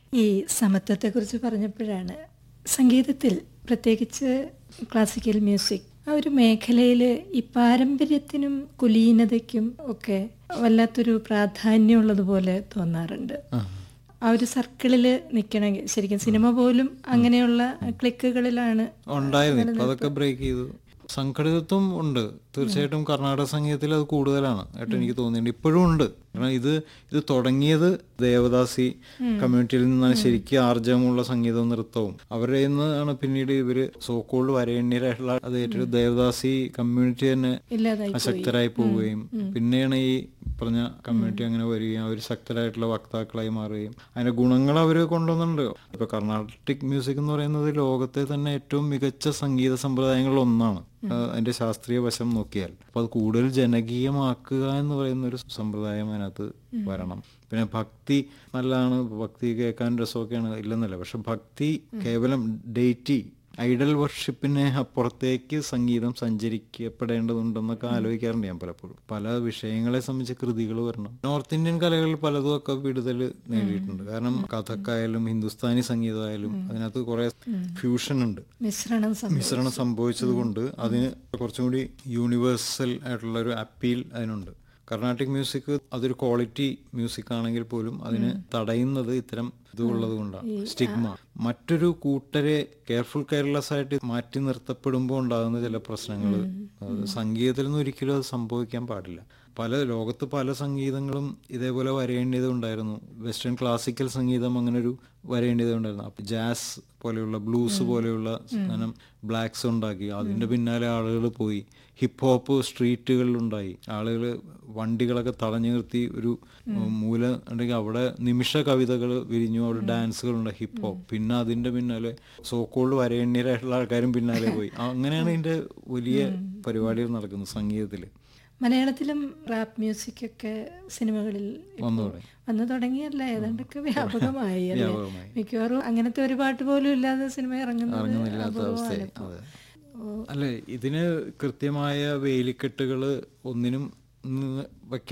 ഈ സമത്വത്തെക്കുറിച്ച് പറഞ്ഞപ്പോഴാണ് സംഗീതത്തിൽ പ്രത്യേകിച്ച് ക്ലാസിക്കൽ മ്യൂസിക് ആ ഒരു മേഖലയിൽ ഈ പാരമ്പര്യത്തിനും കുലീനതയ്ക്കും ഒക്കെ വല്ലാത്തൊരു പ്രാധാന്യമുള്ളതുപോലെ തോന്നാറുണ്ട് ആ ഒരു സർക്കിളിൽ നിൽക്കണമെങ്കിൽ ശരിക്കും സിനിമ പോലും അങ്ങനെയുള്ള ക്ലിക്കുകളിലാണ് ഉണ്ടായിരുന്നു ഇപ്പൊ അതൊക്കെ ബ്രേക്ക് ചെയ്തു സംഘടിതത്വം ഉണ്ട് തീർച്ചയായിട്ടും കർണാടക സംഗീതത്തിൽ അത് കൂടുതലാണ് ആയിട്ട് എനിക്ക് തോന്നിയിട്ടുണ്ട് ഇപ്പോഴും ഉണ്ട് കാരണം ഇത് ഇത് തുടങ്ങിയത് ദേവദാസി കമ്മ്യൂണിറ്റിയിൽ നിന്നാണ് ശരിക്കും ആർജവമുള്ള സംഗീതവും നൃത്തവും അവരുടെ നിന്നാണ് പിന്നീട് ഇവര് സോക്കോൾഡ് വരേണ്യരായിട്ടുള്ള അത് ഏറ്റവും ദേവദാസി കമ്മ്യൂണിറ്റി തന്നെ ഇല്ലാതായി അശക്തരായി പോവുകയും പിന്നെയാണ് ഈ പറഞ്ഞ കമ്മ്യൂണിറ്റി അങ്ങനെ വരികയും അവർ ശക്തരായിട്ടുള്ള വക്താക്കളായി മാറുകയും അതിന്റെ ഗുണങ്ങൾ അവർ കൊണ്ടുവന്നിട്ടുണ്ട് ഇപ്പൊ കർണാട്ടിക് മ്യൂസിക് എന്ന് പറയുന്നത് ലോകത്തെ തന്നെ ഏറ്റവും മികച്ച സംഗീത സമ്പ്രദായങ്ങളിൽ ഒന്നാണ് ആ, അതിന്റെ ശാസ്ത്രീയ വശം നോക്കിയാൽ അപ്പൊ അത് കൂടുതൽ ജനകീയമാക്കുക എന്ന് പറയുന്ന ഒരു സമ്പ്രദായം അതിനകത്ത് വരണം പിന്നെ ഭക്തി നല്ലതാണ് ഭക്തി കേൾക്കാൻ രസമൊക്കെയാണ് ഇല്ലെന്നല്ല പക്ഷെ ഭക്തി കേവലം ഡേറ്റി ഐഡൽ വർഷിപ്പിനെ അപ്പുറത്തേക്ക് സംഗീതം സഞ്ചരിക്കപ്പെടേണ്ടതുണ്ടെന്നൊക്കെ ആലോചിക്കാറുണ്ട് ഞാൻ പലപ്പോഴും പല വിഷയങ്ങളെ സംബന്ധിച്ച കൃതികൾ വരണം നോർത്ത് ഇന്ത്യൻ കലകളിൽ പലതും ഒക്കെ വിടുതൽ നേടിയിട്ടുണ്ട് കാരണം കഥക്കായാലും ഹിന്ദുസ്ഥാനി സംഗീതമായാലും അതിനകത്ത് കുറെ ഫ്യൂഷൻ ഉണ്ട് മിശ്രണം സംഭവിച്ചു മിശ്രണം സംഭവിച്ചത് കൊണ്ട് അതിന് കുറച്ചും കൂടി യൂണിവേഴ്സൽ ആയിട്ടുള്ള ഒരു അപ്പീൽ അതിനുണ്ട് കർണാട്ടിക് മ്യൂസിക് അതൊരു ക്വാളിറ്റി മ്യൂസിക് ആണെങ്കിൽ പോലും അതിന് തടയുന്നത് ഇത്തരം ഇത് ഉള്ളത് കൊണ്ടാണ് സ്റ്റിഗ്മ മറ്റൊരു കൂട്ടരെ കെയർഫുൾ കെയർലെസ് ആയിട്ട് മാറ്റി നിർത്തപ്പെടുമ്പോൾ ഉണ്ടാകുന്ന ചില പ്രശ്നങ്ങൾ സംഗീതത്തിൽ നിന്ന് ഒരിക്കലും അത് സംഭവിക്കാൻ പാടില്ല പല ലോകത്ത് പല സംഗീതങ്ങളും ഇതേപോലെ വരേണ്ടത് ഉണ്ടായിരുന്നു വെസ്റ്റേൺ ക്ലാസിക്കൽ സംഗീതം അങ്ങനെ ഒരു വരേണ്ടത് ഉണ്ടായിരുന്നു അപ്പൊ ജാസ് പോലെയുള്ള ബ്ലൂസ് പോലെയുള്ള സാധനം ബ്ലാക്സ് ഉണ്ടാക്കി അതിന്റെ പിന്നാലെ ആളുകൾ പോയി ഹിപ്പ് ഹോപ്പ് സ്ട്രീറ്റുകളിൽ ഉണ്ടായി ആളുകൾ വണ്ടികളൊക്കെ തടഞ്ഞു നിർത്തി ഒരു മൂല ഉണ്ടെങ്കിൽ അവിടെ നിമിഷ കവിതകൾ വിരിഞ്ഞു അവിടെ ഡാൻസുകൾ ഉണ്ട് ഹിപ്പ് ഹോപ്പ് പിന്നെ അതിന്റെ പിന്നാലെ സോക്കോൾഡ് വരേണ്യരായിട്ടുള്ള ആൾക്കാരും പിന്നാലെ പോയി അങ്ങനെയാണ് ഇതിന്റെ വലിയ പരിപാടികൾ നടക്കുന്നത് സംഗീതത്തില് മലയാളത്തിലും റാപ്പ് മ്യൂസിക് ഒക്കെ സിനിമകളിൽ ഇപ്പോ വന്നു തുടങ്ങി. വന്നു തുടങ്ങിയല്ല ഏതാണ്ടൊക്കെ വ്യാപകമായി അല്ലേ വ്യാപകമായി. മിക്കവാറും അങ്ങനത്തെ ഒരു പാട്ട് പോലും ഇല്ലാതെ സിനിമ ഇറങ്ങുന്നത് ഇറങ്ങുന്നില്ലാത്ത അപൂർവമാണ് അവസ്ഥയായി ഇപ്പോ. അതെ അല്ലെ ഇതിന് കൃത്യമായ വേലിക്കെട്ടുകൾ ഒന്നിനും വയ്ക്കാൻ